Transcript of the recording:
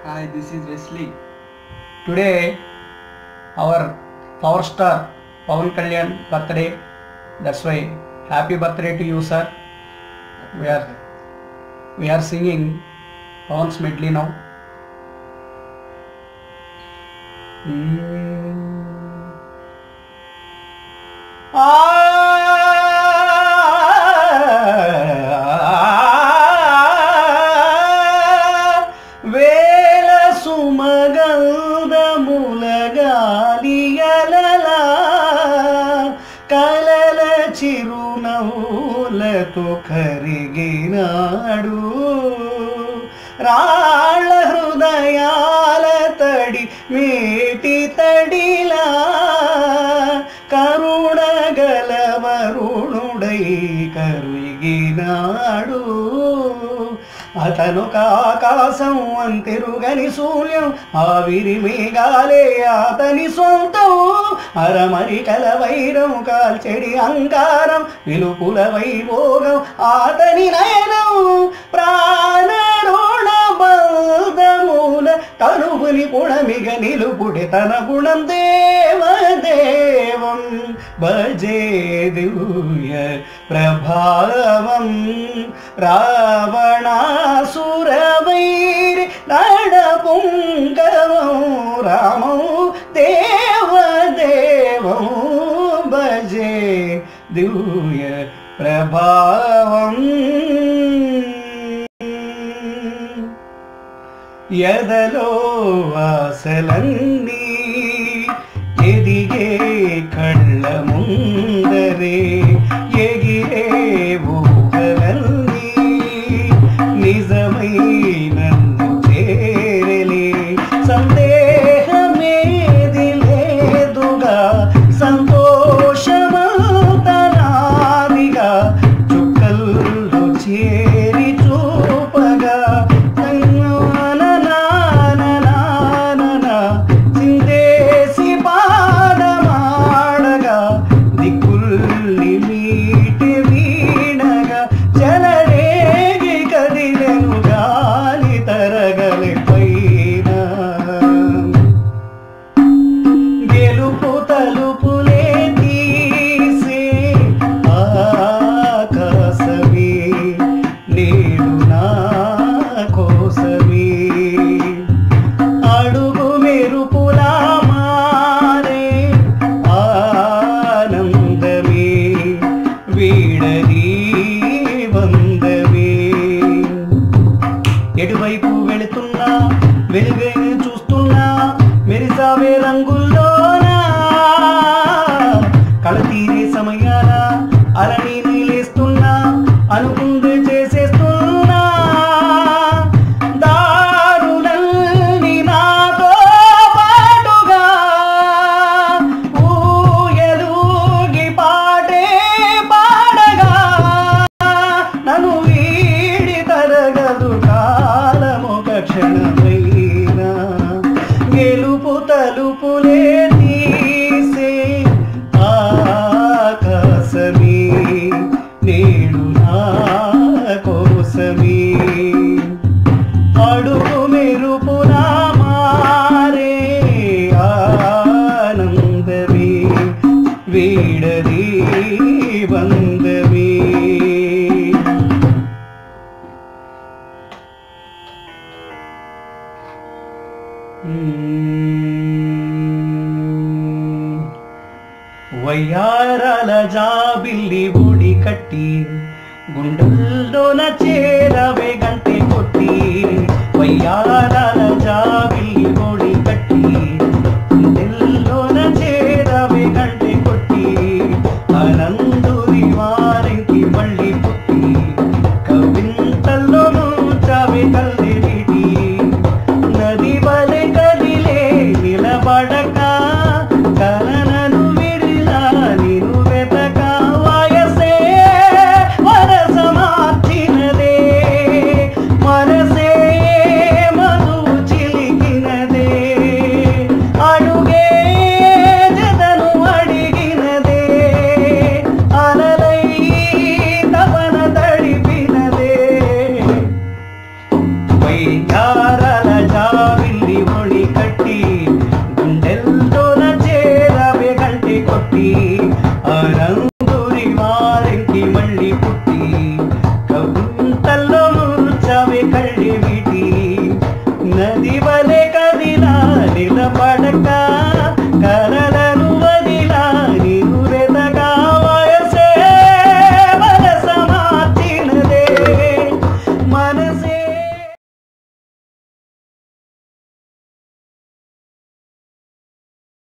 Hi, this is Wesley. Today, our power star Pawan Kalyan birthday. That's why happy birthday to you, sir. We are we are singing Pawan's medley now. Hmm. వేల సుమగంధములగాలియలలా కలల చిరునవ్వులతో కరిగినాడు రాళ్ళ హృదయాల తడి మేటి తడిలా కరుణగల వరుణుడై కరిగినాడు అతను ఆకాశం అంతెరుగని శూన్యం ఆవిరి మేఘాలే అతని సొంతం అరమరికల వైరం కాల్చెడి అంకారం విలుపుల వైభోగం అతని నయనం ప్రాణరుణ బంధముల తనుగుని పుణమిగ నిలుపుడి తన గుణం దేవదేవం భజే దివ్య ప్రభావం రావణాసురవైరి నడపుంగవం రామం దేవదేవం భజే దివ్య ప్రభావం ఎదలో ఆశలన్నీ ఎదిగే కళ్ళ ముందరే ఎగిరే ఊహలన్నీ నిజమై నన్ను చేరలే సందేహమేది లేదుగా సంతోషమంతనాదిగా చుక్కల్లో చేరి చూపగా నాననాననాననా చిందేసి పాదమాడగా దిక్కుల్ని మీటి వీణగా చెలరేగి కదిలెను గాలి తరగలి పైన గెలుపు తలుపులే తీసే ఆకాశమే నేడు నా కోసమే అడుగు మెరుపులా మారే ఆనందమే వీడది వందమే ఎటువైపు వెళుతున్నా వెలుగే చూస్తున్నా మెరిసావే రంగుల్లోనా కళ తీరే సమయాన అలని నీలేస్తున్నా అనుకుందే చేసేస్తున్నా దారులన్నీ నాతో పాటుగా ఊయలూగి పాటే పాడగా నన్ను వీడి తరగదు కాలమొక క్షణమైన గెలుపు తలుపులే తీసే ఆకాశమే నేడు నా కోసమే అడుగు మెరుపునా మారే ఆనందమే వీడది బందమే వయ్యారాల జాబిల్లి ఒడి కట్టి గుండెల్లోన చేరవే గంటే కొట్టి వయ్యారాల